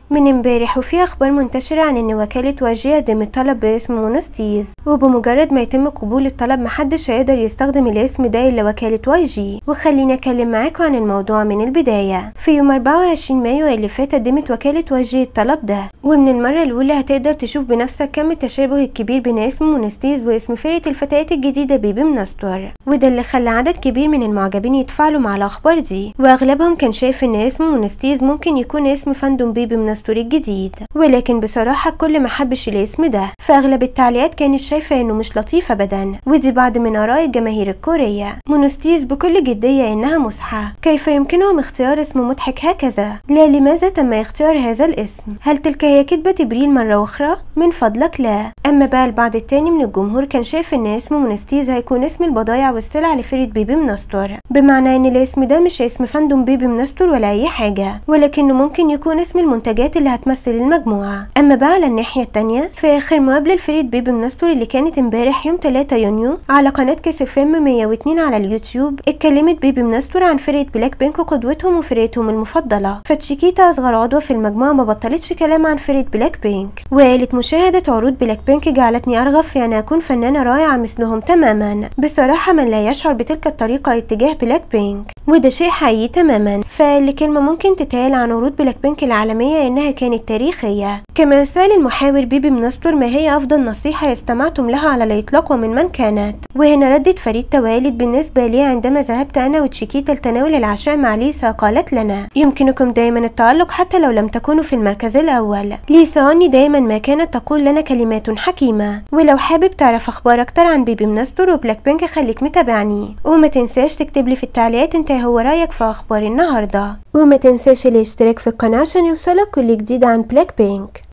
من امبارح وفي اخبار منتشرة عن ان وكالة واجي قدمت طلب باسم مونستيز وبمجرد ما يتم قبول الطلب محدش هيقدر يستخدم الاسم ده الا وكالة واجي وخليني اتكلم معاكم عن الموضوع من البداية في يوم 24 مايو اللي فات قدمت وكالة واجي الطلب ده ومن المرة الاولى هتقدر تشوف بنفسك كم التشابه الكبير بين اسم مونستيز واسم فرقة الفتيات الجديدة بيبي منستور وده اللي خلى عدد كبير من المعجبين يتفاعلوا مع الاخبار دي واغلبهم كان شايف ان اسم مونستيز ممكن يكون اسم فاندوم بيبي منستور الجديد ولكن بصراحة الكل ما حبش الاسم ده فاغلب التعليقات كانت شايفة انه مش لطيف ابدا ودي بعض من اراء الجماهير الكورية مونستيز بكل جدية انها مسحة كيف يمكنهم اختيار اسم مضحك هكذا لا لماذا تم اختيار هذا الاسم هل تلك هي كذبة تبريل مرة اخرى من فضلك لا اما بقى البعض التاني من الجمهور كان شايف ان اسم مونستيز هيكون اسم البضايع والسلع لفرقة بيبي منستور بمعنى ان الاسم ده مش اسم فاندوم بيبي منستور ولا اي حاجة ولكنه ممكن يكون اسم المنتجات اللي هتمثل المجموعة اما بقى على الناحية التانية في اخر مقابلة لفرقة بيبي منستور اللي كانت امبارح يوم 3 يونيو على قناة كيس اف ام 102 على اليوتيوب اتكلمت بيبي منستور عن فرقة بلاك بينك وقدوتهم وفرقتهم المفضلة فتشيكيتا اصغر عضوة في المجموعة ما بطلتش كلام عن فرقة بلاك بينك وقالت مشاهدة عروض بلاك بينك جعلتني ارغب في ان اكون فنانة رائعة مثلهم تماما بصراحة من لا يشعر بتلك الطريقة اتجاه بلاك بينك وده شيء حقيقي تماما فاللي كلمة ممكن تتقال عن عروض بلاك بينك العالمية انها كانت تاريخية كما سأل المحاور بيبي منستور ما هي افضل نصيحة استمعتم لها على الاطلاق ومن من كانت وهنا ردت فريد توالد بالنسبة لي عندما ذهبت انا وتشيكيتا لتناول العشاء مع ليسا قالت لنا يمكنكم دائما التألق حتى لو لم تكونوا في المركز الاول ليسا أني دائما ما كانت تقول لنا كلمات حكيمة ولو حابب تعرف اخبار اكتر عن بيبي منستور وبلاك بينك خليك متابعني وما تنساش تكتب لي في التعليقات انت هو رايك في اخبار النهارده وما تنساش الاشتراك في القناة عشان يوصلك كل جديد عن بلاك بينك